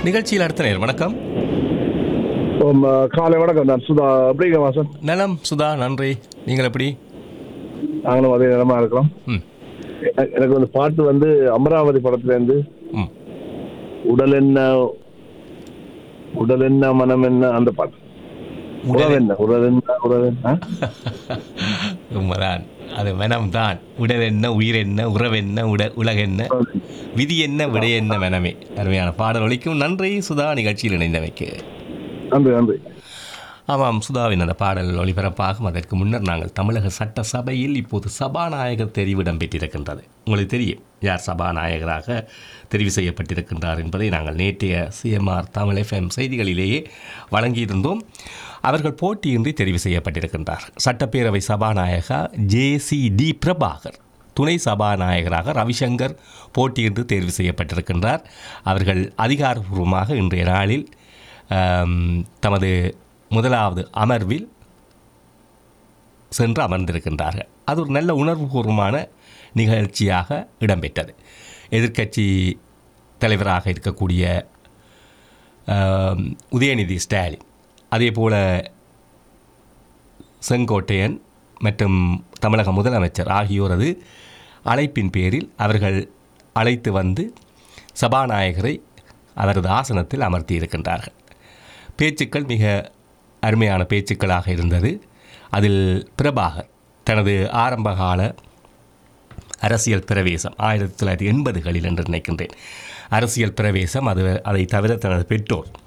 நிகழ்ச்சியில் அடுத்த நேர் வணக்கம் உம், அஹ், காலை வணக்கம் நான் சுதா எப்படிங்க வாசன் நலம் சுதா நன்றி நீங்கள் எப்படி நாங்களும் அதே நிலமா இருக்கிறோம் ம் எ- எனக்கு வந்து பாட்டு வந்து அமராவதி படத்துல இருந்து ம் உடல் என்ன உடல் என்ன மனம் என்ன அந்த பாட்டு உறவு என்ன உடல் என்ன உறவு என்ன ஆ? உண்மைதான் அது மனம்தான் உடல் என்ன உயிர் என்ன உறவென்ன உட உலகென்ன விதி என்ன விடை என்ன மனமே அருமையான பாடல் ஒலிக்கும் நன்றி சுதா நிகழ்ச்சியில் இணைந்தமைக்கு நன்றி நன்றி ஆமாம் சுதாவின் அந்த பாடல் ஒளிபரப்பாகும் அதற்கு முன்னர் நாங்கள் தமிழக சட்டசபையில் இப்போது சபாநாயகர் தெரிவு இடம்பெற்றிருக்கின்றது உங்களுக்கு தெரியும் யார் சபாநாயகராக தெரிவு செய்யப்பட்டிருக்கின்றார் என்பதை நாங்கள் நேற்றைய சிஎம்ஆர் தமிழ் எஃப்எம் செய்திகளிலேயே வழங்கியிருந்தோம் அவர்கள் போட்டியின்றி தெரிவு செய்யப்பட்டிருக்கின்றார் சட்டப்பேரவை சபாநாயகா ஜேசிடி பிரபாகர் துணை சபாநாயகராக ரவிசங்கர் போட்டியின்றி தேர்வு செய்யப்பட்டிருக்கின்றார் அவர்கள் அதிகாரப்பூர்வமாக இன்றைய நாளில் ஆம், தமது முதலாவது அமர்வில் சென்று அமர்ந்திருக்கின்றார்கள் அது ஒரு நல்ல உணர்வுபூர்வமான நிகழ்ச்சியாக இடம்பெற்றது எதிர்க்கட்சி தலைவராக இருக்கக்கூடிய ஆம், உதயநிதி ஸ்டாலின் அதே போல செங்கோட்டையன் மற்றும் தமிழக முதலமைச்சர் ஆகியோரது அழைப்பின் பேரில் அவர்கள் அழைத்து வந்து சபாநாயகரை அவரது ஆசனத்தில் அமர்த்தி இருக்கின்றார்கள் பேச்சுக்கள் மிக அருமையான பேச்சுக்களாக இருந்தது அதில் பிரபாகர் தனது ஆரம்பகால அரசியல் பிரவேசம் ஆயிரத்தி தொள்ளாயிரத்தி எண்பதுகளில் என்று நினைக்கின்றேன் அரசியல் பிரவேசம் அது அதை தவிர தனது பெற்றோர்